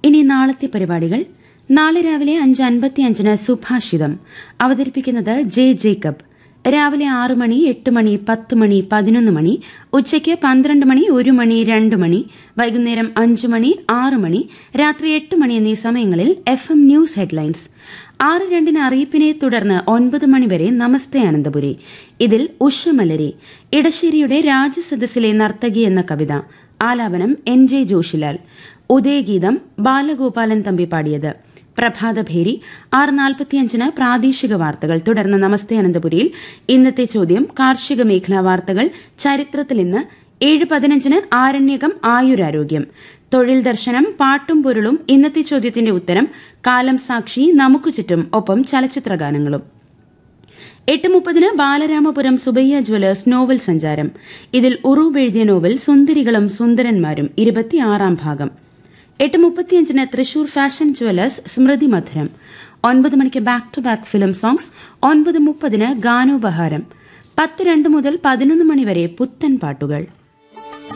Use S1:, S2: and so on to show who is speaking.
S1: ഇനി നാളത്തെ പരിപാടികൾ നാളെ രാവിലെ അഞ്ച് അൻപത്തിയഞ്ചിന് സുഭാഷിതം അവതരിപ്പിക്കുന്നത് ജെ ജേക്കബ് രാവിലെ ആറ് മണി എട്ട് മണി പത്ത് മണി പതിനൊന്ന് മണി ഉച്ചയ്ക്ക് പന്ത്രണ്ട് മണി ഒരു മണി രണ്ട് മണി വൈകുന്നേരം അഞ്ച് മണി ആറ് മണി രാത്രി എട്ട് മണി എന്നീ സമയങ്ങളിൽ എഫ് എം ന്യൂസ് ഹെഡ്ലൈൻസ് ആറ് രണ്ടിന് അറിയിപ്പിനെ തുടർന്ന് ഒൻപത് മണിവരെ നമസ്തേ അനന്തപുരി ഇതിൽ ഉഷമലരി ഇടശ്ശേരിയുടെ രാജസദസ്സിലെ നർത്തകി എന്ന കവിത ആലാപനം എൻ ജെ ജോഷിലാൽ ഉദയഗീതം ബാലഗോപാലൻ തമ്പി പാടിയത് പ്രഭാതഭേരി ആറ് നാൽപ്പത്തിയഞ്ചിന് പ്രാദേശിക വാർത്തകൾ തുടർന്ന് നമസ്തേ അനന്തപുരിയിൽ ഇന്നത്തെ ചോദ്യം കാർഷിക മേഖലാ വാർത്തകൾ ചരിത്രത്തിൽ ഇന്ന് ഏഴ് പതിനഞ്ചിന് ആരണ്യകം ആയുരാരോഗ്യം തൊഴിൽ ദർശനം പാട്ടും പൊരുളും ഇന്നത്തെ ചോദ്യത്തിന്റെ ഉത്തരം കാലം സാക്ഷി നമുക്ക് ചുറ്റും ഒപ്പം ചലച്ചിത്രഗാനങ്ങളും എട്ട് മുപ്പതിന് ബാലരാമപുരം സുബയ്യ ജ്വല്ലേഴ്സ് നോവൽ സഞ്ചാരം ഇതിൽ ഉറൂബ് എഴുതിയ നോവൽ സുന്ദരികളും സുന്ദരന്മാരും ഇരുപത്തിയാറാം ഭാഗം എട്ട് മുപ്പത്തിയഞ്ചിന് തൃശൂർ ഫാഷൻ ജ്വല്ലേഴ്സ് സ്മൃതി മധുരം ഒൻപത് മണിക്ക് back to back film songs ഒൻപത് മുപ്പതിന് ഗാനോപഹാരം പത്ത് രണ്ട് മുതൽ പതിനൊന്ന് മണിവരെ പുത്തൻ പാട്ടുകൾ